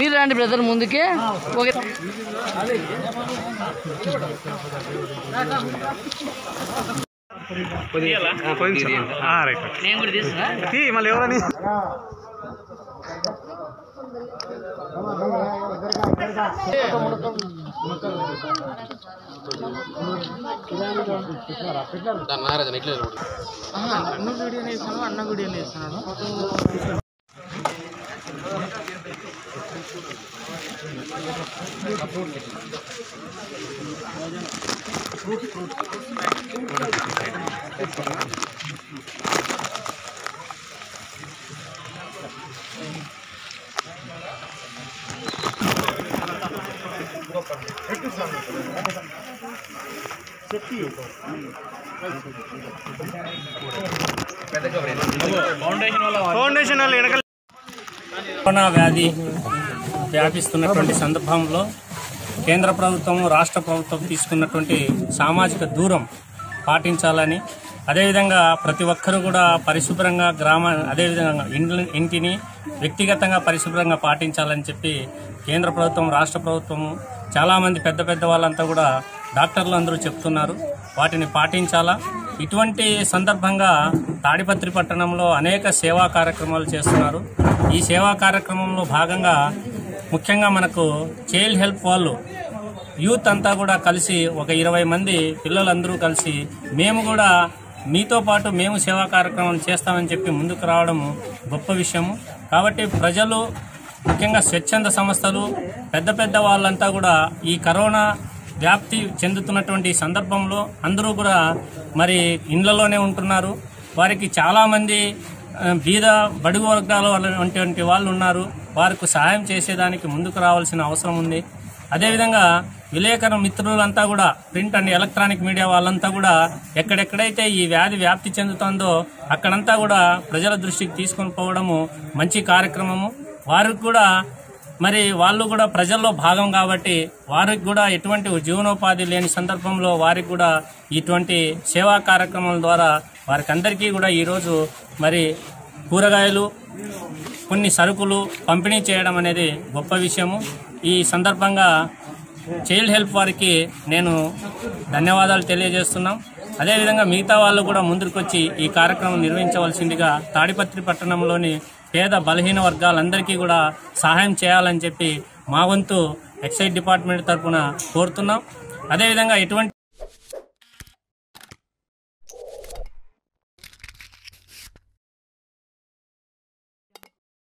మీరు రండి బ్రదర్ ముందుకి ఓకే రైట్ నేను కూడా తీసుకున్నా తీ మళ్ళీ ఎవరని అన్న వీడియో వేసాను అన్న వీడియో వేసాను ఫౌండేషన్ వాళ్ళు వెనకాల కరోనా వ్యాధి వ్యాపిస్తున్నటువంటి సందర్భంలో కేంద్ర ప్రభుత్వం రాష్ట్ర ప్రభుత్వం తీసుకున్నటువంటి సామాజిక దూరం పాటించాలని అదేవిధంగా ప్రతి ఒక్కరూ కూడా పరిశుభ్రంగా గ్రామ అదేవిధంగా ఇండ్ల ఇంటిని వ్యక్తిగతంగా పరిశుభ్రంగా పాటించాలని చెప్పి కేంద్ర ప్రభుత్వం రాష్ట్ర ప్రభుత్వం చాలామంది పెద్ద పెద్ద వాళ్ళంతా కూడా డాక్టర్లు అందరూ చెప్తున్నారు వాటిని పాటించాలా ఇటువంటి సందర్భంగా తాడిపత్రి పట్టణంలో అనేక సేవా కార్యక్రమాలు చేస్తున్నారు ఈ సేవా కార్యక్రమంలో భాగంగా ముఖ్యంగా మనకు చైల్డ్ హెల్ప్ వాళ్ళు యూత్ అంతా కూడా కలిసి ఒక ఇరవై మంది పిల్లలందరూ కలిసి మేము కూడా మీతో పాటు మేము సేవా కార్యక్రమం చేస్తామని చెప్పి ముందుకు రావడం గొప్ప విషయము కాబట్టి ప్రజలు ముఖ్యంగా స్వచ్ఛంద సంస్థలు పెద్ద పెద్ద వాళ్ళంతా కూడా ఈ కరోనా వ్యాప్తి చెందుతున్నటువంటి సందర్భంలో అందరూ కూడా మరి ఇండ్లలోనే ఉంటున్నారు వారికి చాలామంది ఆ, బీద బడుగు వర్గాల వంటి వాళ్ళు ఉన్నారు వారికి సహాయం చేసేదానికి ముందుకు రావాల్సిన అవసరం ఉంది అదేవిధంగా విలేకరు మిత్రులంతా కూడా ప్రింట్ అండ్ ఎలక్ట్రానిక్ మీడియా వాళ్ళంతా కూడా ఎక్కడెక్కడైతే ఈ వ్యాధి వ్యాప్తి చెందుతుందో అక్కడంతా కూడా ప్రజల దృష్టికి తీసుకొని పోవడము మంచి కార్యక్రమము వారికి కూడా మరి వాళ్ళు కూడా ప్రజల్లో భాగం కాబట్టి వారికి కూడా ఎటువంటి జీవనోపాధి లేని సందర్భంలో వారికి కూడా ఇటువంటి సేవా కార్యక్రమాల ద్వారా వారికి అందరికీ కూడా ఈరోజు మరి కూరగాయలు కొన్ని సరుకులు పంపిణీ చేయడం అనేది గొప్ప విషయము ఈ సందర్భంగా చైల్డ్ హెల్ప్ వారికి నేను ధన్యవాదాలు తెలియజేస్తున్నాం అదేవిధంగా మిగతా వాళ్ళు కూడా ముందుకొచ్చి ఈ కార్యక్రమం నిర్వహించవలసిందిగా తాడిపత్రి పట్టణంలోని పేద బలహీన వర్గాలందరికీ కూడా సహాయం చేయాలని చెప్పి మా వంతు ఎక్సైజ్ డిపార్ట్మెంట్ తరఫున కోరుతున్నాం అదేవిధంగా ఎటువంటి